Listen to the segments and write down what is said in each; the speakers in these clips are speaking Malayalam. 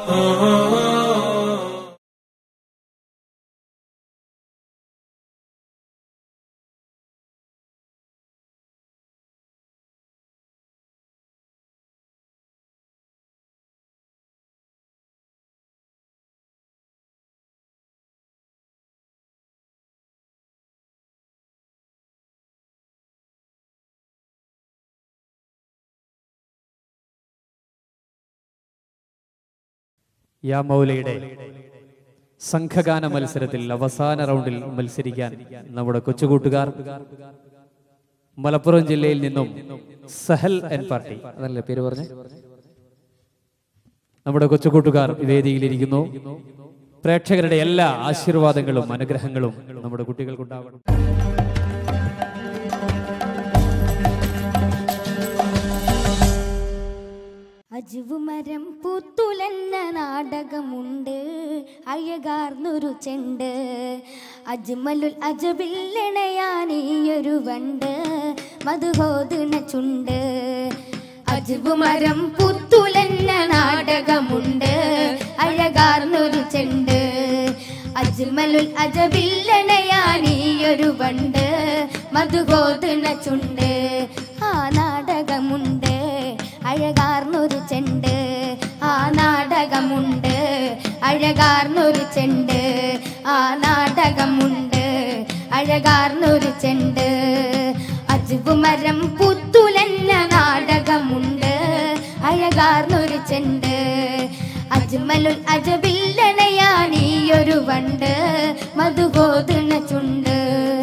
യാ മൗലയുടെ സംഘഗാന മത്സരത്തിൽ അവസാന റൗണ്ടിൽ മത്സരിക്കാൻ നമ്മുടെ കൊച്ചുകൂട്ടുകാർ മലപ്പുറം ജില്ലയിൽ നിന്നും സഹൽ എൻ പാർട്ടി അതല്ലേ പേര് പറഞ്ഞ് നമ്മുടെ കൊച്ചുകൂട്ടുകാർ വേദിയിലിരിക്കുന്നു പ്രേക്ഷകരുടെ എല്ലാ ആശീർവാദങ്ങളും അനുഗ്രഹങ്ങളും നമ്മുടെ കുട്ടികൾക്കുണ്ടാവണം അജുവുമരം പൂത്തുലന്ന നാടകമുണ്ട് അഴകാർന്നൊരു ചെണ്ട് അജ്മലുൽ അജബില്ലണയാനീയൊരു വണ്ട് മധുഹോദുണ ചുണ്ട് അജുവുമരം പൂത്തുലന്ന നാടകമുണ്ട് അഴകാർന്നൊരു ചെണ്ട് അജ്മലുൽ അജബില്ലണയാനീയൊരു വണ്ട് മധുഹോദുണ ചുണ്ട് ആ നാടകമുണ്ട് അഴകാർന്നൊരു ചെണ്ട് ആ നാടകമുണ്ട് അഴകാർന്നൊരു ചെണ്ട് ആ നാടകമുണ്ട് അഴകാർന്നൊരു ചെണ്ട് അജുബ് മരം പുത്തുലന്ന നാടകമുണ്ട് അഴകാർന്നൊരു ചെണ്ട് അജ്മലുൽ അജബില്ലണയാനീയൊരു വണ്ട് മധുഗോതുണ ചുണ്ട്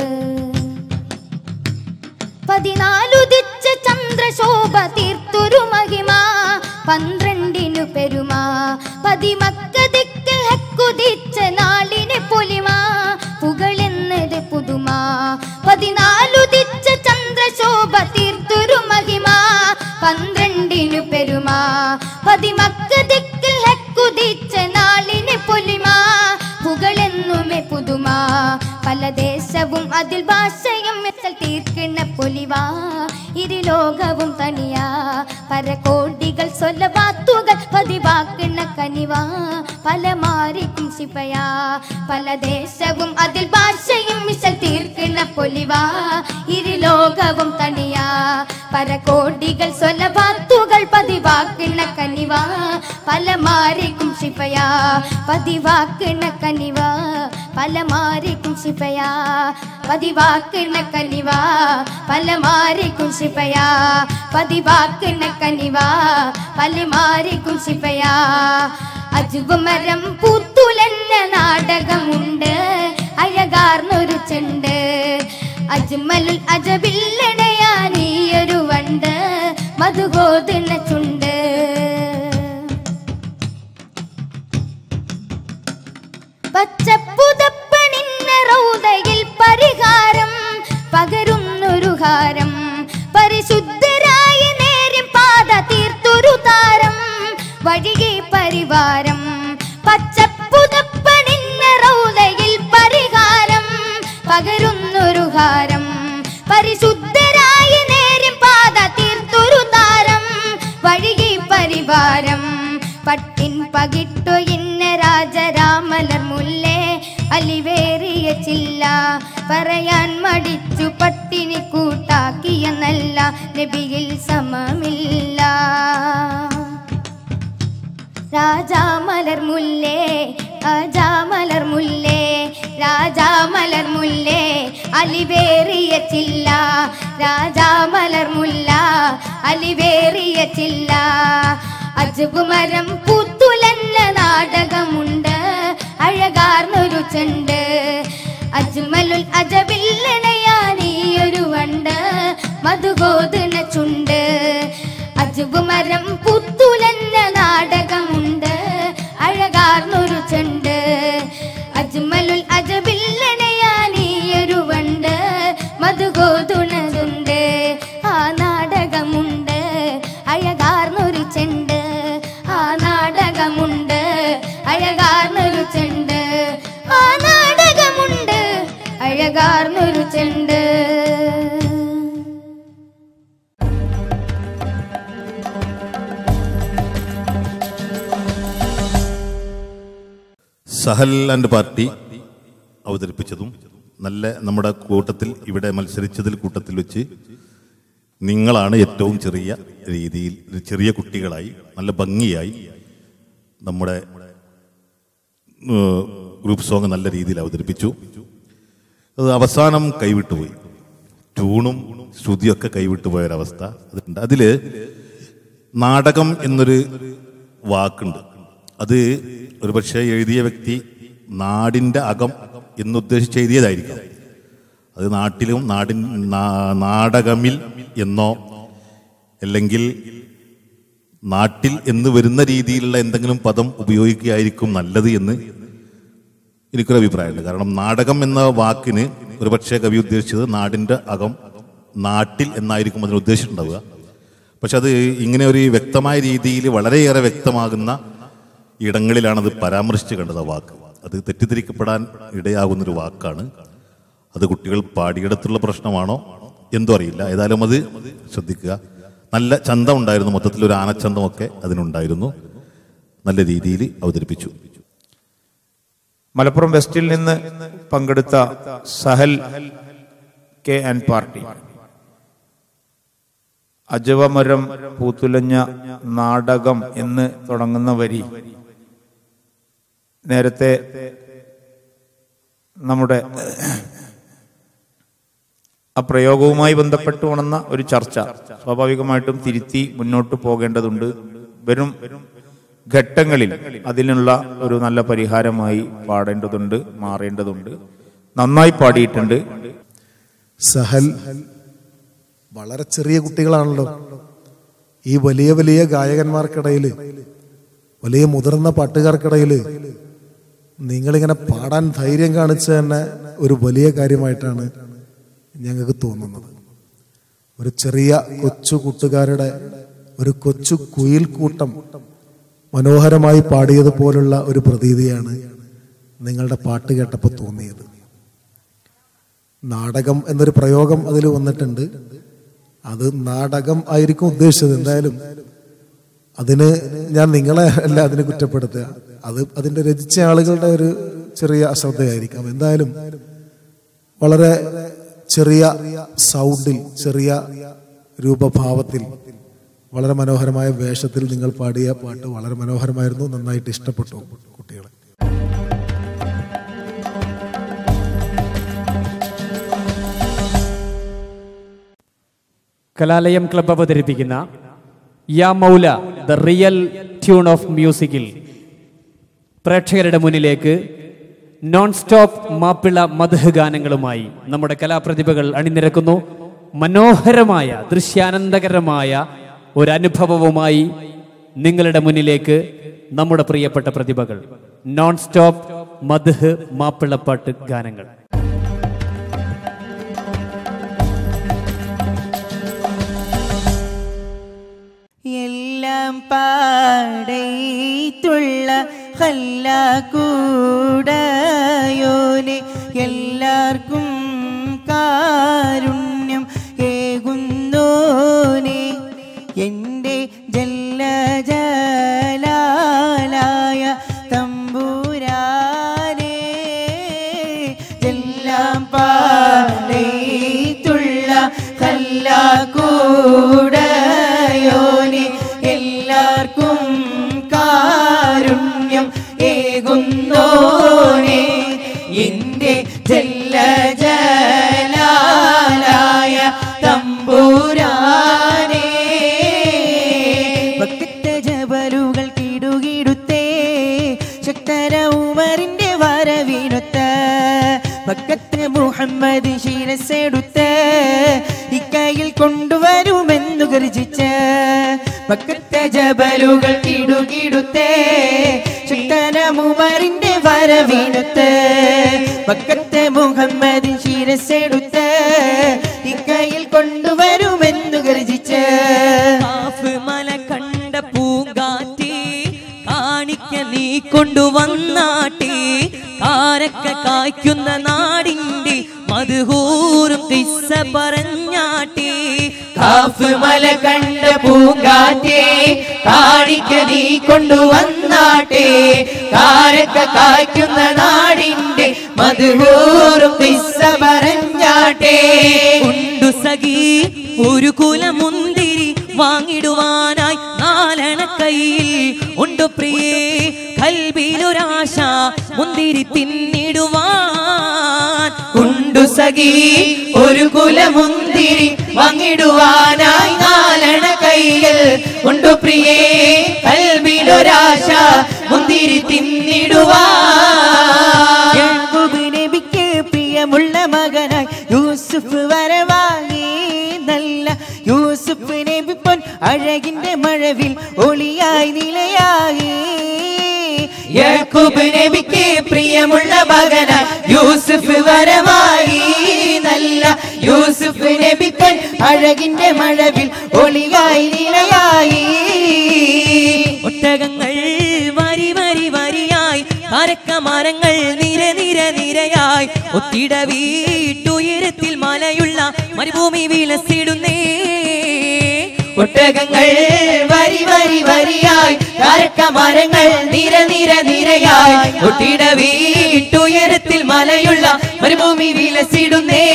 പതിനാലുദിച്ച ചന്ദ്രശോഭ തീർത്തൊരു മഹിമ പന്ത്രണ്ടിനു പെരുമ പതിമക്കതിക്ക് ഹക്കുദിച്ച നാളിന് പൊലിമ പുകളെന്നത് പുതുമ പതിനാലുദിച്ച ചന്ദ്രശോഭ തീർത്തൊരു മഹിമ പന്ത്രണ്ടിനു പെരുമ പതിമക്കതിക്ക് ഹക്കുദിച്ച നാളിന് പൊലിമ പുകളെന്നുമേ പുതുമ പല ദേശവും അതിൽ ഭാഷയും മെച്ചൽ തീർക്കുന്ന പൊലിവാ ഇരു ലോകവും തനിയാ പരകോടികൾ സ്വലവാത്തുകൾ പതിവാക്കുന്ന കനിവാ പല മാറിക്കും ശിപയാ പല ദേശവും അതിൽ ഭാഷയും മിശൽ തീർക്കുന്ന പൊലിവാ ഇരു ലോകവും തനിയാ പരകോടികൾ സ്വലവാത്തുകൾ പതിവാക്കുന്ന കനിവാ പല മാറിക്കും ശിപയാ പതിവാക്കുന്ന കനിവാ പല മാറിക്കും ശിപയാ പതിവാക്കുന്ന കനിവാ പല മാറിക്കും ശിപയാ പതിവാക്കുന്ന കനിവാ പല മാറിക്കും ശിപയാ അജുബ് മരം പൂത്തുലന്ന നാടകമുണ്ട് അഴകാർന്നൊരു ചെണ്ട് അജ്മലുൽ അജബില്ലടയാനീയൊരു വണ്ട് മധുഗോതുണ ചുണ്ട് പച്ചപ്പുതപ്പണിന്ന റൗദയിൽ പരിഹാരം പകരുന്നൊരു ഹാരം പരിശുദ്ധരായ നേരം പാത തീർത്തൊരു താരം വഴികെ പരിവാരം പച്ചപ്പുതപ്പണിന്ന റൗദയിൽ പരിഹാരം പകരുന്നൊരു ഹാരം പരിശുദ്ധരായ നേരം പാത തീർത്തൊരു താരം വഴികെ പരിവാരം പട്ടിൻ പകിട്ടു ഇന്ന രാജരാമലർ മുല്ലേ അലിവേറിയ ചില്ല പറയാൻ മടിച്ചു പട്ടിണി കൂട്ടാക്കിയ നല്ല നബിയിൽ സമമില്ല രാജാമലർ മുല്ലേ രാജാമലർ മുല്ലേ രാജാമലർ മുല്ലേ അലിവേറിയ ചില്ല രാജാമലർ മുല്ല അലിവേറിയ ചില്ല അജബ് മരം പുത്തുലന്ന നാടകമുണ്ട് അഴകാർന്നൊരു ചെണ്ട് അജ്മലുൽ അജബില്ലണയാനീയൊരു വണ്ട് മധുഗോതുണ ചുണ്ട് അജബ് മരം പുത്തുലന്ന നാടകമുണ്ട് അഴകാർന്നൊരു ചെണ്ട് അജ്മലുൽ അജബില്ലണയാനീയൊരു വണ്ട് മധുഗോതുണതുണ്ട് ആ നാടകമുണ്ട് അഴകാർന്നൊരു ചെണ്ട് ആ നാടകമുണ്ട് അഴകാർന്നൊരു ചെണ്ട് ആ നാടകമുണ്ട് അഴകാർന്നൊരു ചെണ്ട് സഹൽ ആൻഡ് പാർട്ടി അവതരിപ്പിച്ചതും നല്ല നമ്മുടെ കൂട്ടത്തിൽ ഇവിടെ മത്സരിച്ചതിൽ കൂട്ടത്തിൽ വെച്ച് നിങ്ങളാണ് ഏറ്റവും ചെറിയ രീതിയിൽ ചെറിയ കുട്ടികളായി നല്ല ഭംഗിയായി നമ്മുടെ ഏഹ്, ഗ്രൂപ്പ് സോങ് നല്ല രീതിയിൽ അവതരിപ്പിച്ചു അത് അവസാനം കൈവിട്ടുപോയി ട്യൂണും ശ്രുതിയൊക്കെ കൈവിട്ടു പോയൊരവസ്ഥ അതുണ്ട് അതില് നാടകം എന്നൊരു വാക്കുണ്ട് അത് ഒരുപക്ഷെ എഴുതിയ വ്യക്തി നാടിന്റെ അകം എന്നുദ്ദേശിച്ച് എഴുതിയതായിരിക്കാം അത് നാട്ടിലും നാടിൻ നാ- നാടകമിൽ എന്നോ അല്ലെങ്കിൽ നാട്ടിൽ എന്ന് വരുന്ന രീതിയിലുള്ള എന്തെങ്കിലും പദം ഉപയോഗിക്കുകയായിരിക്കും നല്ലത് എന്ന് എനിക്കൊരു അഭിപ്രായമുണ്ട് കാരണം നാടകം എന്ന വാക്കിന് ഒരുപക്ഷെ കവി ഉദ്ദേശിച്ചത് നാടിന്റെ അകം നാട്ടിൽ എന്നായിരിക്കും അതിന് ഉദ്ദേശിച്ചിട്ടുണ്ടാവുക പക്ഷെ അത് ഇങ്ങനെ ഒരു വ്യക്തമായ രീതിയിൽ വളരെയേറെ വ്യക്തമാകുന്ന ഇടങ്ങളിലാണ് അത് പരാമർശിച്ച് കണ്ടത് ആ വാക്ക് അത് തെറ്റിദ്ധരിക്കപ്പെടാൻ ഇടയാകുന്നൊരു വാക്കാണ് അത് കുട്ടികൾ പാടിയെടുത്തുള്ള പ്രശ്നമാണോ എന്തോ അറിയില്ല ഏതായാലും അത് ശ്രദ്ധിക്കുക നല്ല ചന്തം ഉണ്ടായിരുന്നു മൊത്തത്തിൽ ഒരു ആനച്ചന്തമൊക്കെ അതിനുണ്ടായിരുന്നു നല്ല രീതിയിൽ അവതരിപ്പിച്ചു മലപ്പുറം വെസ്റ്റിൽ നിന്ന് പങ്കെടുത്ത സഹൽ കെ ആൻഡ് പാർട്ടി അജവമരം പൂത്തുലഞ്ഞ നാടകം എന്ന് തുടങ്ങുന്ന വരി നേരത്തെ നമ്മുടെ ആ പ്രയോഗവുമായി ബന്ധപ്പെട്ട് ഉണർന്ന ഒരു ചർച്ച സ്വാഭാവികമായിട്ടും തിരുത്തി മുന്നോട്ട് പോകേണ്ടതുണ്ട് വരും ഘട്ടങ്ങളിൽ അതിനുള്ള ഒരു നല്ല പരിഹാരമായി പാടേണ്ടതുണ്ട് മാറേണ്ടതുണ്ട് നന്നായി പാടിയിട്ടുണ്ട് സഹൽ വളരെ ചെറിയ കുട്ടികളാണല്ലോ ഈ വലിയ വലിയ ഗായകന്മാർക്കിടയിൽ വലിയ മുതിർന്ന പാട്ടുകാർക്കിടയിൽ നിങ്ങളിങ്ങനെ പാടാൻ ധൈര്യം കാണിച്ച തന്നെ ഒരു വലിയ കാര്യമായിട്ടാണ് ഞങ്ങൾക്ക് തോന്നുന്നത് ഒരു ചെറിയ കൊച്ചു കൂട്ടുകാരുടെ ഒരു കൊച്ചു കുയിൽ കൂട്ടം മനോഹരമായി പാടിയതുപോലുള്ള ഒരു പ്രതീതിയാണ് നിങ്ങളുടെ പാട്ട് കേട്ടപ്പോൾ തോന്നിയത് നാടകം എന്നൊരു പ്രയോഗം അതിൽ വന്നിട്ടുണ്ട് അത് നാടകം ആയിരിക്കും ഉദ്ദേശിച്ചത് എന്തായാലും അതിന് ഞാൻ നിങ്ങളെ അല്ല അതിന് കുറ്റപ്പെടുത്തുക അത് അതിന്റെ രചിച്ച ആളുകളുടെ ഒരു ചെറിയ അശ്രദ്ധയായിരിക്കാം എന്തായാലും വളരെ ചെറിയ സൗണ്ടിൽ ചെറിയ രൂപഭാവത്തിൽ വളരെ മനോഹരമായ വേഷത്തിൽ നിങ്ങൾ പാടിയ പാട്ട് വളരെ മനോഹരമായിരുന്നു നന്നായിട്ട് ഇഷ്ടപ്പെട്ടു കുട്ടികളെ കലാലയം ക്ലബ് അവതരിപ്പിക്കുന്ന യാ മൗല ദ റിയൽ ട്യൂൺ ഓഫ് മ്യൂസിക്കിൽ പ്രേക്ഷകരുടെ മുന്നിലേക്ക് നോൺ സ്റ്റോപ്പ് മാപ്പിള മധുഹ ഗാനങ്ങളുമായി നമ്മുടെ കലാപ്രതിഭകൾ അണിനിരക്കുന്നു മനോഹരമായ ദൃശ്യാനന്ദകരമായ ഒരു അനുഭവവുമായി നിങ്ങളുടെ മുന്നിലേക്ക് നമ്മുടെ പ്രിയപ്പെട്ട പ്രതിഭകൾ നോൺ സ്റ്റോപ്പ് മധുഹ് മാപ്പിളപ്പാട്ട് ഗാനങ്ങൾ എല്ലാം പാടൈത്തുള്ള ഹല്ലാക്കൂടയോനെ എല്ലാവർക്കും കാരുണ്യം ഏകുന്നോനെ എൻ്റെ ജല്ലജലാലായ തമ്പുരാനെ എല്ലാം പാടൈത്തുള്ള ഹല്ലാക്കൂടയോനെ എല്ലാവർക്കും കാരുണ്യം ഏകുന്നോനെ എന്റെ ജല്ലജലാലായ തമ്പുരാനെ ഭക്ത ജബലുകൾ കിടുകിടുത്തേ ശക്തര ഉമറിന്റെ വരവിനുത്ത ഭക്കത്ത് മുഹമ്മദ് ശിരസെടുത്ത് ഇക്കയിൽ കൊണ്ടുവരുമെന്നു ഗർജിച്ച് ഭക്കത്തെ ജബലുകൾ കിടുകിടുത്തേ ശക്തന ഉമറിന്റെ വരവിനുത്ത് ഭക്കത്തെ മുഹമ്മദ് ശിരസെടുത്ത് ഇക്കയിൽ കൊണ്ടുവരുമെന്നു ഗർജിച്ച് കാഫ് മല കണ്ട പൂങ്കാറ്റി കാണിക്ക നീ കൊണ്ടുവന്നാട്ടി കാരക്ക കായ്ക്കുന്ന നാടിന്റെ മധുഹൂറും കിസ്സ പറഞ്ഞാട്ടി കാഫ് മല കണ്ട പൂങ്കാറ്റേ കാണിക്ക നീ കൊണ്ടുവന്നാട്ടെ കാരക്ക കായ്ക്കുന്ന നാടിന്റെ മധുഹൂറും വിസ പറഞ്ഞാട്ടെ ഉണ്ടു സഖി ഒരു കുലമുന്തിരി വാങ്ങിടുവാനായി നാലണ കയ്യിൽ ഉണ്ടു പ്രിയേ കൽവിലൊരാശ മുന്തിരി തിന്നിടുവാൻ ഉണ്ടു സഖി ഒരു കുലമുന്തിരി വാങ്ങിടുവാനായി നാലണ കയ്യിൽ ഉണ്ടു പ്രിയേ കൽവിലൊരാശ മുന്തിരി തിന്നിടുവാൻ യാക്കൂബ് നബിക്ക് പ്രിയമുള്ള മകനായി യൂസുഫ് വരവായി നല്ല യൂസുഫ് നബി പൊൻ അഴകിന്റെ മഴവിൽ ഒളിയായി നിലയായി യാക്കൂബ് നബിക്ക് പ്രിയമുള്ള മകനായി യൂസുഫ് വരമായി നല്ല യൂസുഫ് നബിക്കൻ അഴകിന്റെ മഴവിൽ ഒളിയായി നിലയായി ഒട്ടകങ്ങൾ വരി വരി വരിയായി കരക്ക മരങ്ങൾ നിര നിര നിരയായി ഒത്തിട വീട്ടുയരത്തിൽ മലയുള്ള മരുഭൂമി വിലസിടുന്നേ ഒട്ടകങ്ങൾ വരി വരി വരിയായി കരക്ക മരങ്ങൾ നിര നിര നിരയായി ഒട്ടിട വീട്ടുയരത്തിൽ മലയുള്ള മരുഭൂമി വിലസിടുന്നേ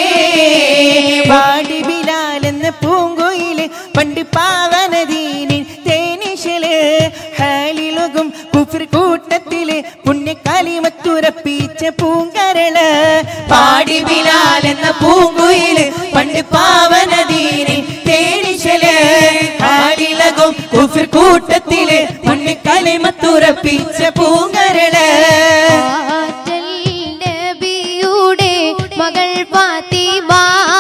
പാടി ബിലാൽ എന്ന പൂങ്കുയില് പണ്ട് പാവനദീനിൽ തേനിശല് ഹാലിലുകും കുഫിർ കൂട്ടത്തില് പുണ്യക്കാലിമത്തുറപ്പിച്ച പൂങ്കരള് പാടി ബിലാൽ എന്ന പൂങ്കുയില് പണ്ട് പാവനദീനിൽ തേനിശല് ആടിലകും കുഫിർ കൂട്ടത്തില് പണ്ട് കലിമത്തുറപ്പിച്ച പൂങ്കരള് ആറ്റൽ നബിയുടെ മകൾ ഫാത്തിമ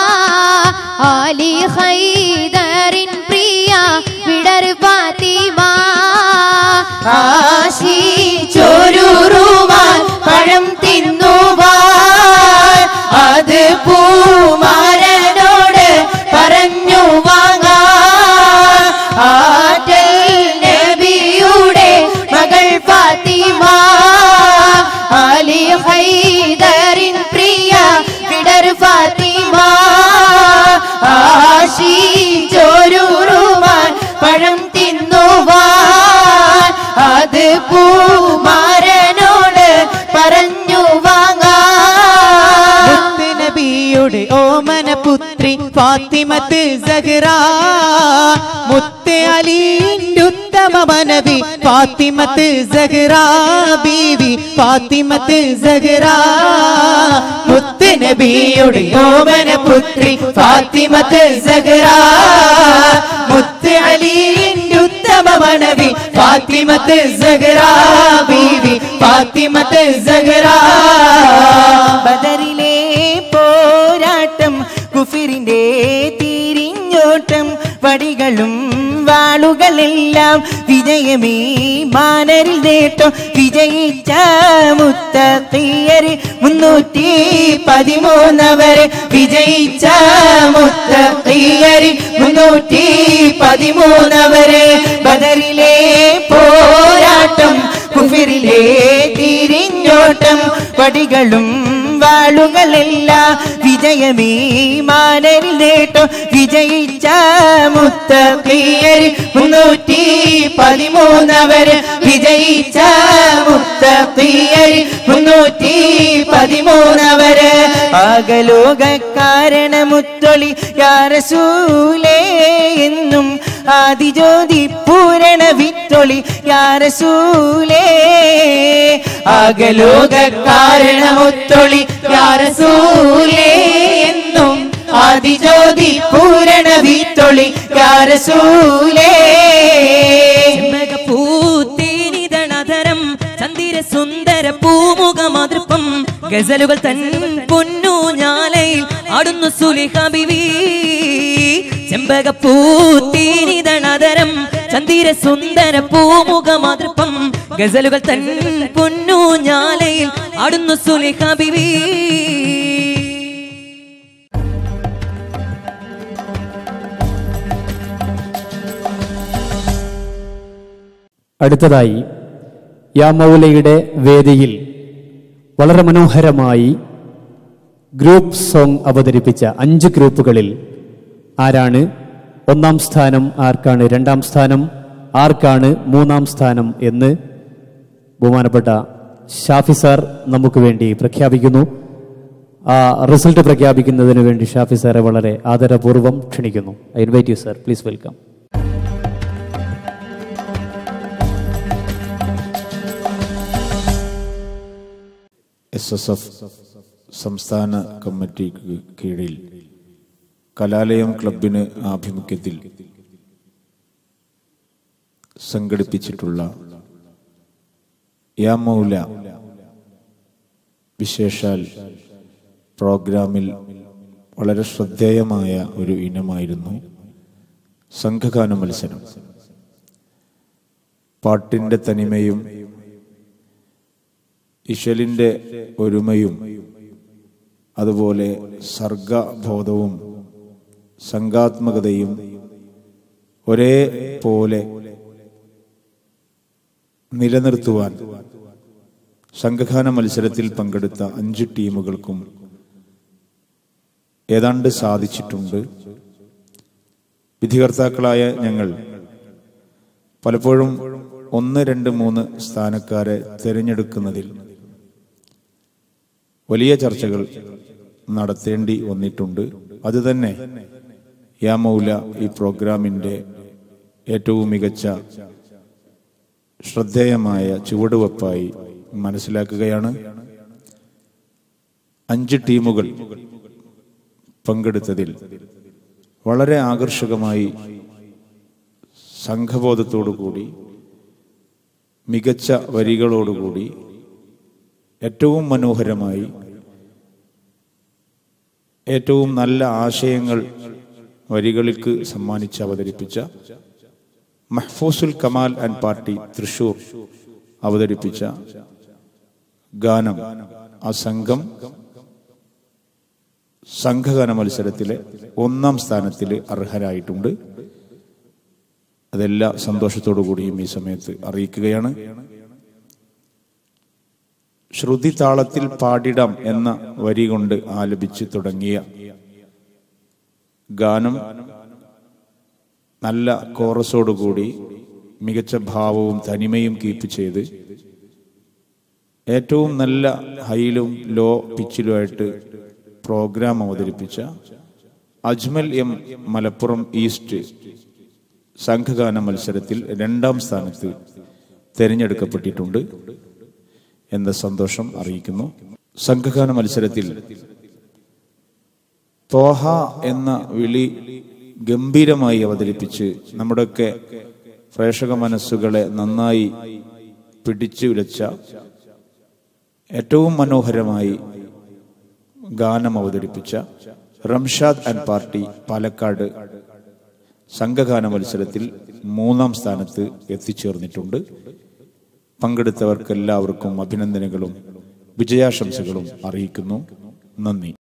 ആലി ഹൈദറിൻ പ്രിയ വിടർ ഫാത്തിമ ആശിച്ചൊരുറുവാൻ പഴം തിന്നുവാൻ അത് പൂമാരനോട് പറഞ്ഞു വാങ്ങാൻ ആറ്റൽ നബിയുടെ മകൾ ഫാത്തിമ ആലി ഹൈദറിൻ പ്രിയ വിടർ ഫാത്തിമ ആശിച്ചൊരുറുവാൻ പഴം തിന്നുവാൻ അത് പൂമാരനോട് പറഞ്ഞു വാങ്ങാൻ മുത്ത് നബിയുടെ ഓമന പുത്രി ഫാത്തിമത്ത് സഹ്റ മുത്ത് അലീന്റെ ഉത്തമ മനവി ഫാത്തിമത്ത് സഹ്റ ബീവി ഫാത്തിമത്ത് സഹ്റ മുത്ത് നബിയുടെ ഓമന പുത്രി ഫാത്തിമത്ത് സഹറ മുത്ത് അലിന്റെ ഉത്തമ മനവി ഫാത്തിമത്ത് സഹറ ബീവി ഫാത്തിമത്ത് സഹറ ബദറിലെ പോരാട്ടം കുഫിറിന്റെ തിരിഞ്ഞോട്ടം വടികളും വാളുകളെല്ലാം വിജയമേ മാനരിൽ നേട്ടം വിജയിച്ച മുത്തീയര് മുന്നൂറ്റി പതിമൂന്നവര് വിജയിച്ച മുത്തീയര് മുന്നൂറ്റി പതിമൂന്നവര് ബദറിലെ പോരാട്ടം കുഫിറിലെ തിരിഞ്ഞോട്ടം വടികളും വാളുകളെല്ലാം വിജയമേ മാനരിൽ നേട്ടം വിജയിച്ച മുത്തീയര് മുന്നൂറ്റി പതിമൂന്നവര് വിജയിച്ച മുത്തീയര് മുന്നൂറ്റി പതിമൂന്നവര് ആകലോക കാരണമുത്തൊളി യാരസൂലേ എന്നും ആദിജ്യോതി പൂരണ വിത്തൊളി യാരസൂലേ ആകലോക കാരണമൊത്തൊളി യാരസൂലേ എന്നും ആദിജ്യോതി പൂരണ വിത്തൊളി യാരസൂലേ പൂത്തേനിതളധരം ചന്ദിര സുന്ദര പൂമുഖമാതൃപ്പം ഗസലുകൾ തൻ പൊന്നു ഞാലയിൽ ആടുന്നു സുലിഹ ബിവി ചെമ്പക പൂത്തേനിതളധരം ചന്ദിര സുന്ദര പൂമുഖമാതൃപ്പം ഗസലുകൾ തൻ പൊന്നു ഞാലയിൽ ആടുന്നു സുലിഹ ബിവി അടുത്തതായി യാ മൗലയുടെ വേദിയിൽ വളരെ മനോഹരമായി ഗ്രൂപ്പ് സോങ് അവതരിപ്പിച്ച അഞ്ച് ഗ്രൂപ്പുകളിൽ ആരാണ് ഒന്നാം സ്ഥാനം ആർക്കാണ് രണ്ടാം സ്ഥാനം ആർക്കാണ് മൂന്നാം സ്ഥാനം എന്ന് ബഹുമാനപ്പെട്ട ഷാഫി സാർ നമുക്ക് വേണ്ടി പ്രഖ്യാപിക്കുന്നു ആ റിസൾട്ട് പ്രഖ്യാപിക്കുന്നതിന് വേണ്ടി ഷാഫി സാറെ വളരെ ആദരപൂർവ്വം ക്ഷണിക്കുന്നു I invite you sir please welcome S S F സംസ്ഥാന കമ്മിറ്റിക്ക് കീഴിൽ കലാലയം ക്ലബിന് ആഭിമുഖ്യത്തിൽ സംഘടിപ്പിച്ചിട്ടുള്ള യാ മൗല വിശേഷാൽ പ്രോഗ്രാമിൽ വളരെ ശ്രദ്ധേയമായ ഒരു ഇനമായിരുന്നു സംഘഗാന മത്സരം പാട്ടിൻ്റെ തനിമയും ഇശലിൻ്റെ ഒരുമയും അതുപോലെ സർഗബോധവും സംഘാത്മകതയും ഒരേ പോലെ നിലനിർത്തുവാൻ സംഘഗാന മത്സരത്തിൽ പങ്കെടുത്ത അഞ്ച് ടീമുകൾക്കും ഏതാണ്ട് സാധിച്ചിട്ടുണ്ട് വിധികർത്താക്കളായ ഞങ്ങൾ പലപ്പോഴും ഒന്ന് രണ്ട് മൂന്ന് സ്ഥാനക്കാരെ തിരഞ്ഞെടുക്കുന്നതിൽ വലിയ ചർച്ചകൾ നടത്തേണ്ടി വന്നിട്ടുണ്ട് അതുതന്നെ യാ മൗല ഈ പ്രോഗ്രാമിൻ്റെ ഏറ്റവും മികച്ച ശ്രദ്ധേയമായ ചുവടുവെപ്പായി മനസ്സിലാക്കുകയാണ് അഞ്ച് ടീമുകൾ പങ്കെടുത്തതിൽ വളരെ ആകർഷകമായി സംഘബോധത്തോടുകൂടി മികച്ച വരികളോടുകൂടി ഏറ്റവും മനോഹരമായി ഏറ്റവും നല്ല ആശയങ്ങൾ വരികൾക്ക് സമ്മാനിച്ച് അവതരിപ്പിച്ച മഹ്ഫൂസുൽ കമാൽ ആൻഡ് പാർട്ടി തൃശൂർ അവതരിപ്പിച്ച ഗാനം ആ സംഘം സംഘഗാന മത്സരത്തിലെ ഒന്നാം സ്ഥാനത്തിൽ അർഹരായിട്ടുണ്ട് അതെല്ലാ സന്തോഷത്തോടു കൂടിയും ഈ സമയത്ത് അറിയിക്കുകയാണ് ശ്രുതി താളത്തിൽ പാടിടം എന്ന വരി കൊണ്ട് ആലപിച്ച് തുടങ്ങിയ ഗാനം നല്ല കോറസോടുകൂടി മികച്ച ഭാവവും തനിമയും കീപ്പ് ചെയ്ത് ഏറ്റവും നല്ല ഹൈയിലും ലോ പിച്ചിലുമായിട്ട് പ്രോഗ്രാം അവതരിപ്പിച്ച അജ്മൽ എം മലപ്പുറം ഈസ്റ്റ് സംഘഗാന മത്സരത്തിൽ രണ്ടാം സ്ഥാനത്ത് തിരഞ്ഞെടുക്കപ്പെട്ടിട്ടുണ്ട് എന്ന സന്തോഷം അറിയിക്കുന്നു സംഘഗാന മത്സരത്തിൽ തോഹ എന്ന വിളി ഗംഭീരമായി അവതരിപ്പിച്ച് നമ്മുടെയൊക്കെ പ്രേക്ഷക മനസ്സുകളെ നന്നായി പിടിച്ചു ഉലച്ച ഏറ്റവും മനോഹരമായി ഗാനം അവതരിപ്പിച്ച റംഷാദ് ആൻഡ് പാർട്ടി പാലക്കാട് സംഘഗാന മത്സരത്തിൽ മൂന്നാം സ്ഥാനത്ത് എത്തിച്ചേർന്നിട്ടുണ്ട് പങ്കെടുത്തവർക്കെല്ലാവർക്കും അഭിനന്ദനങ്ങളും വിജയാശംസകളും അറിയിക്കുന്നു നന്ദി